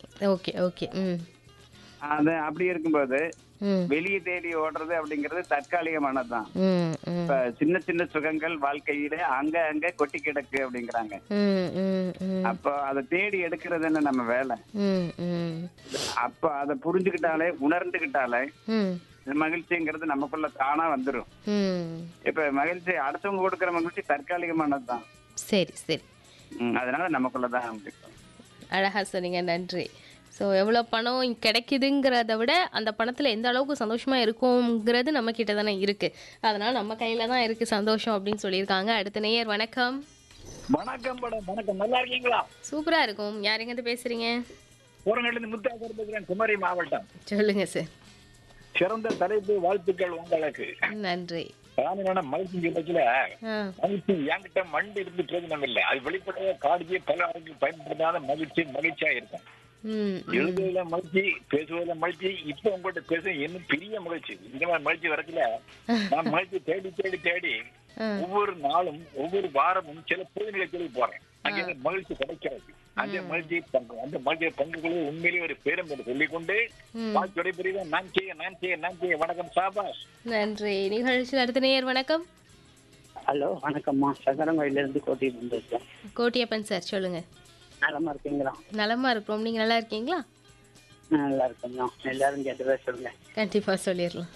Okay okay ம் அது அப்படி இருக்கும்போது ம் வெளியே தேடி ஓடுறது அப்படிங்கிறது தற்காலிகமானதுதான் ம் ம் இப்ப சின்ன சின்ன சுகங்கள் வாழ்க்கையில அங்க அங்க கொட்டி கிடக்கு அப்படிங்கிறாங்க ம் ம் ம் அப்போ அதை தேடி எடுக்கிறது என்ன நம்ம வேலை ம் ம் அப்ப அதை புரிஞ்சுக்கிட்டாலே உணர்ந்துகிட்டாலே ம் இந்த மகிழ்ச்சிங்கிறது நமக்குள்ள தானா வந்துடும் ம் இப்ப மகிழ்ச்சி அடுத்தவங்க கொடுக்கிற மகிழ்ச்சி தற்காலிகமானதுதான் சரி சரி ம், அதனால நமக்குள்ளதான் இருக்கும் அழகா சொன்னீங்க நன்றி ஸோ எவ்வளோ பணம் கிடைக்குதுங்கிறத விட அந்த பணத்தில் எந்த அளவுக்கு சந்தோஷமா இருக்குங்கிறது நம்ம கிட்ட தானே இருக்கு அதனால நம்ம கையில தான் இருக்கு சந்தோஷம் அப்படின்னு சொல்லியிருக்காங்க அடுத்த நேயர் வணக்கம் வணக்கம் மேடம் வணக்கம் நல்லா இருக்கீங்களா சூப்பரா இருக்கும் யார் எங்கேருந்து பேசுறீங்க ஊரங்கள்ல இருந்து முத்தாசர் பேசுறேன் குமரி மாவட்டம் சொல்லுங்க சார் சிறந்த தலைப்பு வாழ்த்துக்கள் உங்களுக்கு நன்றி காரணமான மகிழ்ச்சி நிகழ்ச்சியில ஆ மகிழ்ச்சி என்கிட்ட மண்டு இருந்து பிரயோஜனம் இல்லை அது வெளிப்படைய காடியே பல ஆளுக்கு பயன்படுத்தாத மகிழ்ச்சி மகிழ்ச்சியா இருக்கும் ம் ம், எழுதுவதில மகிழ்ச்சி பேசுவதில் மகிழ்ச்சி இப்ப உங்கள்கிட்ட பேச இன்னும் பெரிய மகிழ்ச்சி இந்த மாதிரி மகிழ்ச்சி வரத்துல நான் மகிழ்ச்சி தேடி தேடி தேடி ஆ. ஒவ்வொரு நாளும் ஒவ்வொரு வாரமும் சில பொது நிகழ்ச்சிகளுக்கு போறேன் அங்கே எனக்கு மகிழ்ச்சி கிடைக்கிறது அந்த மகிழ்ச்சி பங்கு அந்த மகிழ்ச்சி பங்குகளை உண்மையிலேயே ஒரு பேரம் என்று சொல்லிக்கொண்டு ம். வாழ்த்துறை பிரிவு நான் செய்ய நான் செய்ய நான் செய்ய வணக்கம் சாபாஸ் நன்றி நிகழ்ச்சியில் அடுத்த நேயர் வணக்கம் ஹலோ வணக்கம்மா சங்கரங்கோயில இருந்து கோட்டி வந்திருக்கேன் கோட்டியப்பன் சார் சொல்லுங்க நலமா இருக்கீங்களா நலமா இருக்கிறோம் நீங்க நல்லா இருக்கீங்களா நான் நல்லா இருக்கேன் எல்லாரும் கேட்டதா சொல்லுங்க கண்டிப்பா சொல்லிடலாம்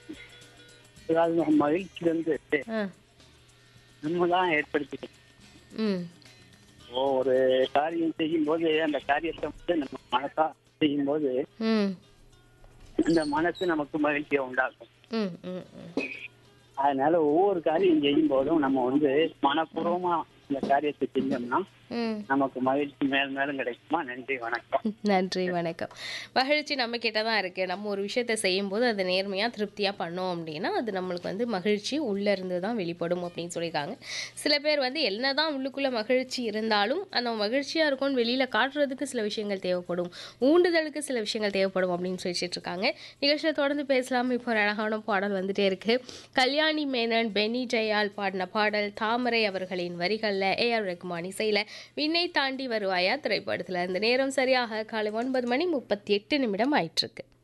அதாவது நம்ம மகிழ்ச்சி வந்து ஆ நம்ம தான் ஏற்படுத்திக்கணும் ம் இப்போ ஒரு காரியம் செய்யும் போது அந்த காரியத்தை வந்து நம்ம மனசா செய்யும் போது ம் அந்த மனசு நமக்கு மகிழ்ச்சியை உண்டாக்கும் ம் ம் ம் அதனால ஒவ்வொரு காரியம் செய்யும் போதும் நம்ம வந்து மனப்பூர்வமா இந்த காரியத்தை செஞ்சோம்னா ம் நமக்கு மகிழ்ச்சி மேல் மேலும் கிடைக்குமா நன்றி வணக்கம் நன்றி வணக்கம் மகிழ்ச்சி நம்ம கிட்ட தான் இருக்கு நம்ம ஒரு விஷயத்த செய்யும்போது அதை நேர்மையாக திருப்தியாக பண்ணோம் அப்படின்னா அது நம்மளுக்கு வந்து மகிழ்ச்சி உள்ளே இருந்து தான் வெளிப்படும் அப்படின்னு சொல்லியிருக்காங்க சில பேர் வந்து என்னதான் உள்ளுக்குள்ளே மகிழ்ச்சி இருந்தாலும் அந்த மகிழ்ச்சியாக இருக்கும்னு வெளியில் காட்டுறதுக்கு சில விஷயங்கள் தேவைப்படும் ஊண்டுதலுக்கு சில விஷயங்கள் தேவைப்படும் அப்படின்னு சொல்லிட்டு இருக்காங்க நிகழ்ச்சியை தொடர்ந்து பேசலாம் இப்போ ஒரு அழகான பாடல் வந்துட்டே இருக்கு கல்யாணி மேனன் பெனி ஜெயால் பாடின பாடல் தாமரை அவர்களின் வரிகளில் ஏஆர் ரகுமான் இசையில் விண்ணை தாண்டி வருவாயா திரைப்படத்தில் இந்த நேரம் சரியாக காலை ஒன்பது மணி முப்பத்தி எட்டு நிமிடம் ஆயிட்டிருக்கு